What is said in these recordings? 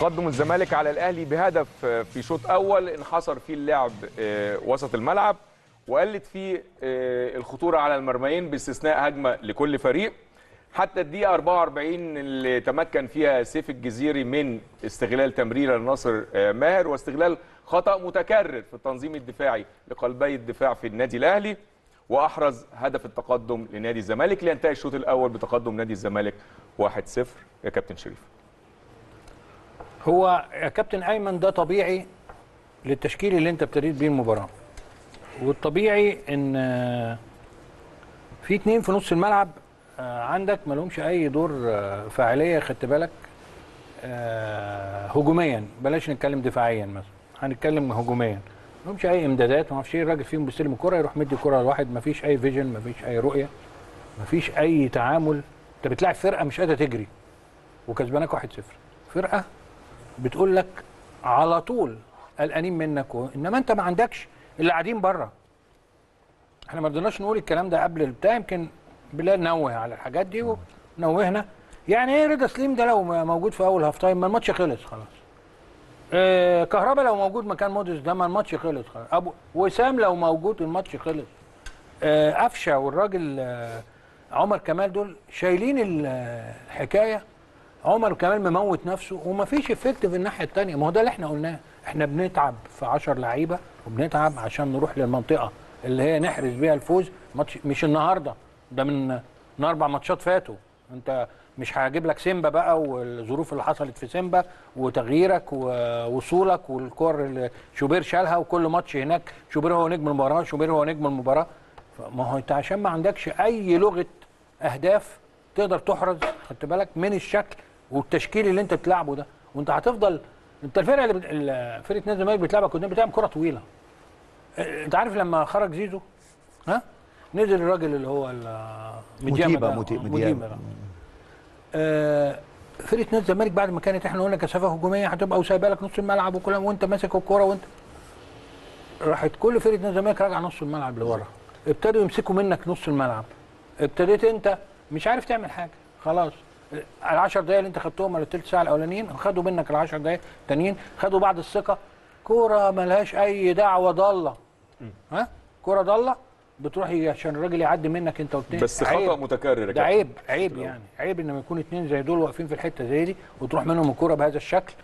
تقدم الزمالك على الاهلي بهدف في شوط اول انحصر فيه اللعب آه، وسط الملعب وقلت فيه آه، الخطوره على المرميين باستثناء هجمه لكل فريق حتى الدقيقه 44 اللي تمكن فيها سيف الجزيري من استغلال تمريره لناصر آه، ماهر واستغلال خطا متكرر في التنظيم الدفاعي لقلبي الدفاع في النادي الاهلي واحرز هدف التقدم لنادي الزمالك لينتهي الشوط الاول بتقدم نادي الزمالك 1-0 يا كابتن شريف هو يا كابتن ايمن ده طبيعي للتشكيل اللي انت ابتديت بيه المباراه والطبيعي ان آه، في اتنين في نص الملعب آه، عندك ما لهمش اي دور آه، فاعليه خدت بالك آه، هجوميا بلاش نتكلم دفاعيا مثلا هنتكلم هجوميا ما لهمش اي امدادات ما اعرفش ايه الراجل فيهم بيستلم الكره يروح مدي الكره لواحد ما فيش اي فيجن ما فيش اي رؤيه ما فيش اي تعامل انت بتلاعب فرقه مش قادره تجري وكسبانك 1-0 فرقه بتقول لك على طول قلقانين منك و... انما انت ما عندكش اللي قاعدين بره احنا ما رضيناش نقول الكلام ده قبل البتاع يمكن بلال نوه على الحاجات دي ونوهنا يعني ايه رضا سليم ده لو موجود في اول هاف تايم ما الماتش خلص خلاص آه كهربا لو موجود مكان موديس ده ما الماتش خلص خلاص ابو وسام لو موجود الماتش خلص آه قفشه والراجل آه عمر كمال دول شايلين الحكايه عمر كمال مموت نفسه ومفيش افكت في الناحيه الثانيه ما هو ده اللي احنا قلناه احنا بنتعب في 10 لعيبه وبنتعب عشان نروح للمنطقه اللي هي نحرز بيها الفوز ماتش مش النهارده ده من من اربع ماتشات فاتوا انت مش هجيب لك سيمبا بقى والظروف اللي حصلت في سيمبا وتغييرك ووصولك والكور اللي شوبير شالها وكل ماتش هناك شوبير هو نجم المباراه شوبير هو نجم المباراه ما هو انت عشان ما عندكش اي لغه اهداف تقدر تحرز خدت بالك من الشكل والتشكيل اللي انت بتلعبه ده وانت هتفضل انت الفرقه اللي بت... ال- فرقه نادي الزمالك بتلعبك قدام بتلعب كره طويله اه، انت عارف لما خرج زيزو ها نزل الراجل اللي هو ال- مديامة متيبة، ده. متي- اه، مديامة. مديامة ده. اه، فرقه نادي الزمالك بعد ما كانت احنا قلنا كثافه هجوميه هتبقى وسايبه لك نص الملعب وكل وانت ماسك الكوره وانت راحت كل فرقه نادي الزمالك راجعه نص الملعب لورا ابتدوا يمسكوا منك نص الملعب ابتديت انت مش عارف تعمل حاجه خلاص ال 10 دقايق اللي انت خدتهم ولا الثلث ساعه الاولانيين خدوا منك ال 10 دقايق التانيين خدوا بعض الثقه كوره ملهاش اي دعوه ضاله ها كوره ضاله بتروح ي- عشان الراجل يعدي منك انت واثنين بس خطا متكرر يا ده كابتن. عيب عيب يعني عيب ان لما يكون اثنين زي دول واقفين في الحته زي دي وتروح منهم الكوره بهذا الشكل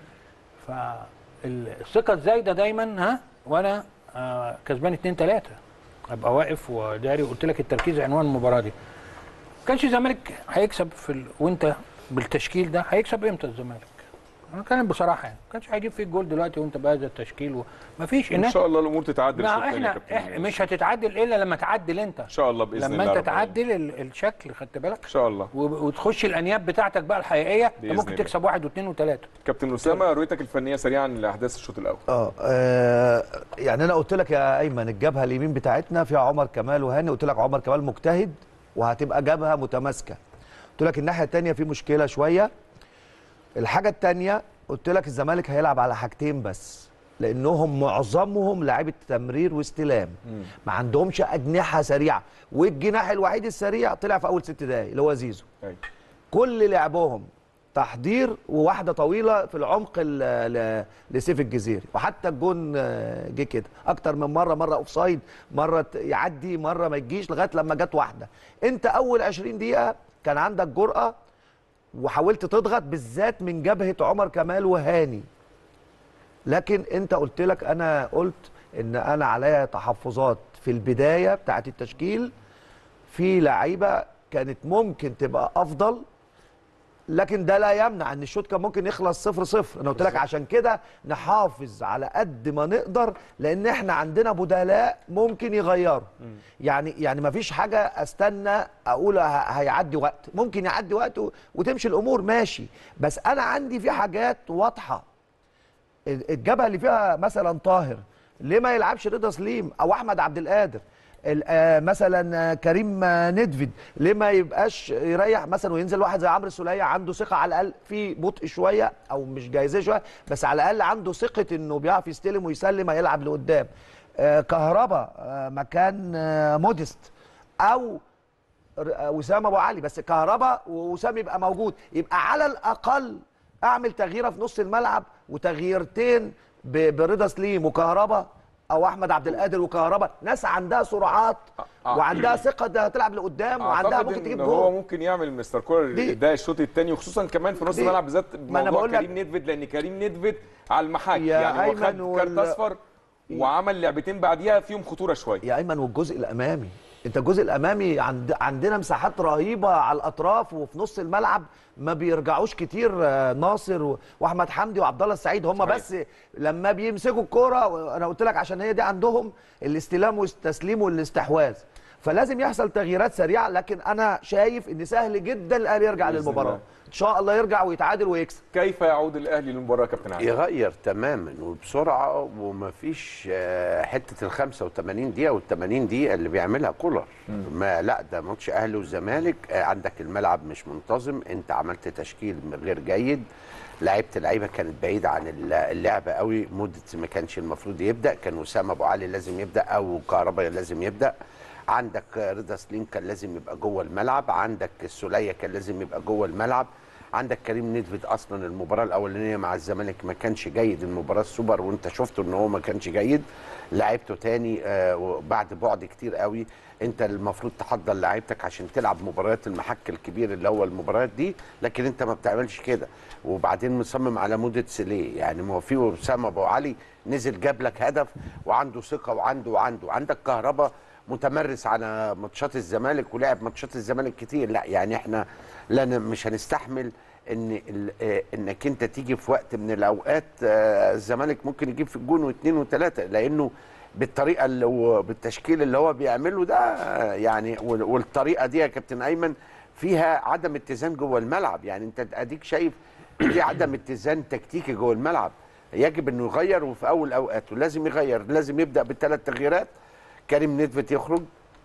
فالثقه الزايده دايما ها وانا آه كسبان اثنين ثلاثه ابقى واقف وداري قلت لك التركيز عنوان المباراه دي ما كانش الزمالك هيكسب في ال... وانت بالتشكيل ده هيكسب امتى الزمالك؟ انا كان بصراحه يعني ما كانش هيجيب فيك جول دلوقتي وانت بهذا التشكيل ومفيش ان شاء الله الامور تتعدل ما الشوط الثاني يا احنا, كابتن. احنا مش هتتعدل الا لما تعدل انت ان شاء الله باذن الله لما رب انت العالمين. تعدل ال- الشكل خدت بالك ان شاء الله و- وتخش الانياب بتاعتك بقى الحقيقيه انت بإذن ممكن الله. تكسب واحد واثنين وثلاثه كابتن اسامه رؤيتك الفنيه سريعا لاحداث الشوط الاول اه آه، يعني انا قلت لك يا ايمن الجبهه اليمين بتاعتنا فيها عمر كمال وهاني قلت لك عمر كمال مجتهد وهتبقى جبهه متماسكه قلت لك الناحيه الثانيه في مشكله شويه الحاجه الثانيه قلت لك الزمالك هيلعب على حاجتين بس لانهم معظمهم لعيبه تمرير واستلام ما عندهمش اجنحه سريعه والجناح الوحيد السريع طلع في اول ست دقايق اللي هو زيزو أيوة. كل لعبهم تحضير وواحده طويله في العمق ل- ل- لسيف الجزيري وحتى الجون آه، جه كده اكتر من مره مره اوف سايد مره ت- يعدي مره ما يجيش لغايه لما جت واحده انت اول 20 دقيقه كان عندك جرأه وحاولت تضغط بالذات من جبهه عمر كمال وهاني لكن انت قلت لك انا قلت ان انا عليا تحفظات في البدايه بتاعت التشكيل في لعيبه كانت ممكن تبقى افضل لكن ده لا يمنع ان الشوط كان ممكن يخلص صفر صفر انا قلت لك عشان كده نحافظ على قد ما نقدر لان احنا عندنا بدلاء ممكن يغيروا يعني يعني ما فيش حاجه استنى اقول ه- هيعدي وقت ممكن يعدي وقت و- وتمشي الامور ماشي بس انا عندي في حاجات واضحه الجبهه اللي فيها مثلا طاهر ليه ما يلعبش رضا سليم او احمد عبد القادر ال- آه، مثلا آه، كريم آه، ندفد ليه ما يبقاش يريح مثلا وينزل واحد زي عمرو السوليه عنده ثقه على الاقل في بطء شويه او مش جايزاه شويه بس على الاقل عنده ثقه انه بيعرف يستلم ويسلم هيلعب لقدام آه، كهربا آه، مكان آه، موديست او ر- آه، وسام ابو علي بس كهربا ووسام يبقى موجود يبقى على الاقل اعمل تغييره في نص الملعب وتغييرتين ب- برضا سليم وكهربا او احمد عبد القادر وكهربا ناس عندها سرعات آه. وعندها ثقه ده هتلعب لقدام وعندها اعتقد ممكن تجيب ان هو جول ممكن يعمل مستر كولر دي- ده الشوط الثاني وخصوصا كمان في نص دي- الملعب بالذات ما أنا موضوع بقول لك- كريم نيدفيد لان كريم نيدفيد على المحك يا يعني هو أيمن خد وال- كارت اصفر وعمل لعبتين بعديها فيهم خطوره شويه يا ايمن والجزء الامامي انت الجزء الامامي عند عندنا مساحات رهيبه على الاطراف وفي نص الملعب ما بيرجعوش كتير آه، ناصر و- واحمد حمدي وعبد الله السعيد هم صحيح. بس لما بيمسكوا الكوره انا قلت لك عشان هي دي عندهم الاستلام والتسليم والاستحواذ فلازم يحصل تغييرات سريعه لكن انا شايف ان سهل جدا الاهلي يرجع بإذن للمباراه الله. ان شاء الله يرجع ويتعادل ويكسب كيف يعود الاهلي للمباراه يا كابتن علي يغير تماما وبسرعه ومفيش آه، حته ال 85 دقيقه وال 80 دقيقه اللي بيعملها كولر ما لا ده ماتش اهلي والزمالك آه، عندك الملعب مش منتظم انت عملت تشكيل غير جيد لعيبه لعيبه كانت بعيده عن الل- اللعبه قوي مده ما كانش المفروض يبدا كان وسام ابو علي لازم يبدا او كهربا لازم يبدا عندك رضا سليم كان لازم يبقى جوه الملعب عندك السوليه كان لازم يبقى جوه الملعب عندك كريم نيدفيد اصلا المباراه الاولانيه مع الزمالك ما كانش جيد المباراه السوبر وانت شفته ان هو ما كانش جيد لعبته تاني آه بعد بعد كتير قوي انت المفروض تحضر لعيبتك عشان تلعب مباريات المحك الكبير اللي هو المباريات دي لكن انت ما بتعملش كده وبعدين مصمم على مده سيليه يعني ما هو في وسام ابو علي نزل جاب لك هدف وعنده ثقه وعنده وعنده عندك كهربا متمرس على ماتشات الزمالك ولعب ماتشات الزمالك كتير لا يعني احنا لا ن- مش هنستحمل ان ال- آه، انك انت تيجي في وقت من الاوقات آه، الزمالك ممكن يجيب في الجون واثنين وثلاثه لانه بالطريقه اللي هو بالتشكيل اللي هو بيعمله ده آه، يعني وال- والطريقه دي يا كابتن ايمن فيها عدم اتزان جوه الملعب يعني انت اديك شايف في عدم اتزان تكتيكي جوه الملعب يجب انه يغير وفي اول اوقاته لازم يغير لازم يبدا بالثلاث تغييرات كريم نيدفيد يخرج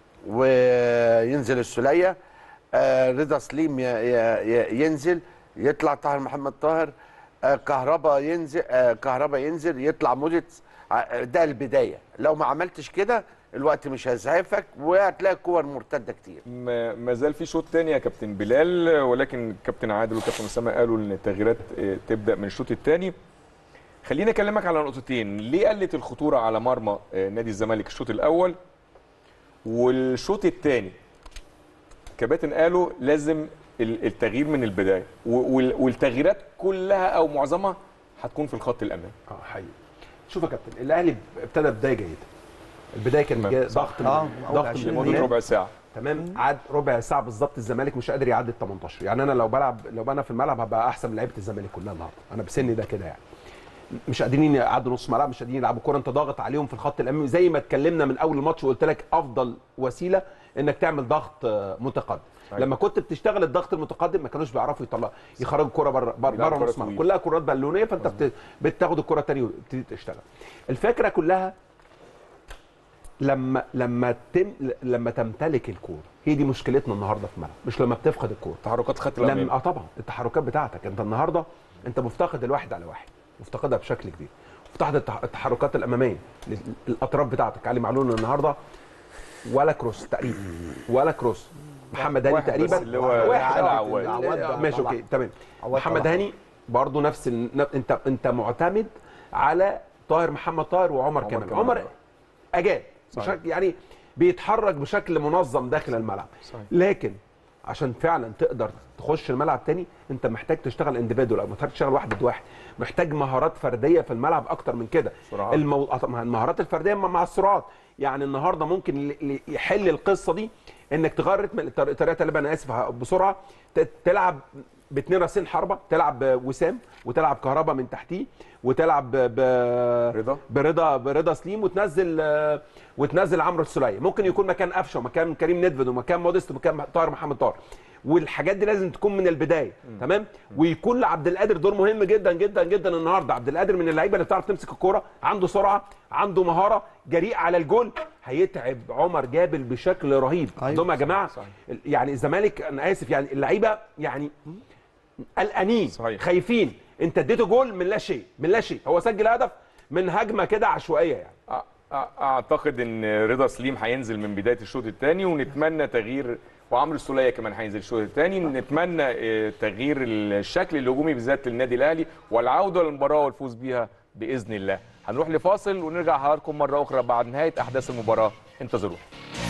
وينزل السوليه آه، رضا سليم ي- ي- ي- ينزل يطلع طاهر محمد طاهر آه، كهربا ينزل آه، كهربا ينزل يطلع موديتس ع- ده البدايه لو ما عملتش كده الوقت مش هيسعفك وهتلاقي كور مرتده كتير ما ما زال في شوط تاني يا كابتن بلال ولكن كابتن عادل وكابتن اسامه قالوا ان التغييرات آه، تبدا من الشوط الثاني خليني اكلمك على نقطتين ليه قلت الخطوره على مرمى آه، نادي الزمالك الشوط الاول والشوط الثاني كباتن قالوا لازم ال- التغيير من البدايه و- وال- والتغييرات كلها او معظمها هتكون في الخط الامامي اه حقيقي شوف يا كابتن الاهلي ابتدى بدايه جيده البدايه كانت تمام. جاية صح. ضغط من آه، أول ضغط 20 من لمده الهلال. ربع ساعه تمام عاد ربع ساعه بالظبط الزمالك مش قادر يعدي ال 18 يعني انا لو بلعب لو انا في الملعب هبقى احسن من لعيبه الزمالك كلها النهارده انا بسني ده كده يعني مش قادرين يعدوا نص ملعب مش قادرين يلعبوا كوره انت ضاغط عليهم في الخط الامامي زي ما اتكلمنا من اول الماتش وقلت لك افضل وسيله انك تعمل ضغط آه، متقدم صحيح. لما كنت بتشتغل الضغط المتقدم ما كانوش بيعرفوا يطلعوا يخرجوا الكوره بره بره بيلعبوا بره كرة نص ملعب طويلة. كلها كرات بالونيه فانت بت- بتاخد الكره تاني وتبتدي تشتغل الفكره كلها لما لما تم لما تمتلك الكوره هي دي مشكلتنا النهارده في الملعب مش لما بتفقد الكوره تحركات خط لما الامامي اه طبعا التحركات بتاعتك انت النهارده انت مفتقد الواحد على واحد مفتقدها بشكل كبير مفتقد التح- التحركات الاماميه لل- الاطراف بتاعتك علي معلول النهارده ولا كروس تقريبا ولا كروس محمد هاني واحد بس تقريبا اللي هو واحد على آه، عواد. عواد ده ماشي طلع. اوكي تمام عواد محمد طلع. هاني برضه نفس ال... انت انت معتمد على طاهر محمد طاهر وعمر عمر كامل كمال. عمر اجاد صحيح. بشكل يعني بيتحرك بشكل منظم داخل الملعب صحيح. لكن عشان فعلا تقدر تخش الملعب تاني انت محتاج تشتغل انديفيدوال او محتاج تشتغل واحد ضد واحد محتاج مهارات فرديه في الملعب اكتر من كده سرعات. المو... آه طبعاً المهارات الفرديه مع مع السرعات يعني النهارده ممكن اللي- اللي يحل القصه دي انك تغير رتم الطر- الطريقه اللي انا اسف ه- بسرعه ت- تلعب باثنين راسين حربه تلعب بوسام وتلعب كهربا من تحتيه وتلعب ب... ب... رضا. برضا برضا سليم وتنزل آه، وتنزل عمرو السوليه ممكن يكون مكان قفشه ومكان كريم ندفد ومكان موديست ومكان طاهر محمد طاهر والحاجات دي لازم تكون من البدايه تمام ويكون لعبد القادر دور مهم جدا جدا جدا النهارده عبد القادر من اللعيبه اللي بتعرف تمسك الكوره عنده سرعه عنده مهاره جريء على الجول هيتعب عمر جابل بشكل رهيب أيوة. عندهم يا جماعه صحيح. يعني الزمالك انا اسف يعني اللعيبه يعني قلقانين صحيح. خايفين انت اديته جول من لا شيء من لا شيء هو سجل هدف من هجمه كده عشوائيه يعني آه، أع- اعتقد ان رضا سليم هينزل من بدايه الشوط الثاني ونتمنى تغيير وعمرو السوليه كمان هينزل الشوط الثاني نتمنى آه، تغيير الشكل الهجومي بالذات للنادي الاهلي والعوده للمباراه والفوز بيها باذن الله هنروح لفاصل ونرجع حضراتكم مره اخرى بعد نهايه احداث المباراه انتظرونا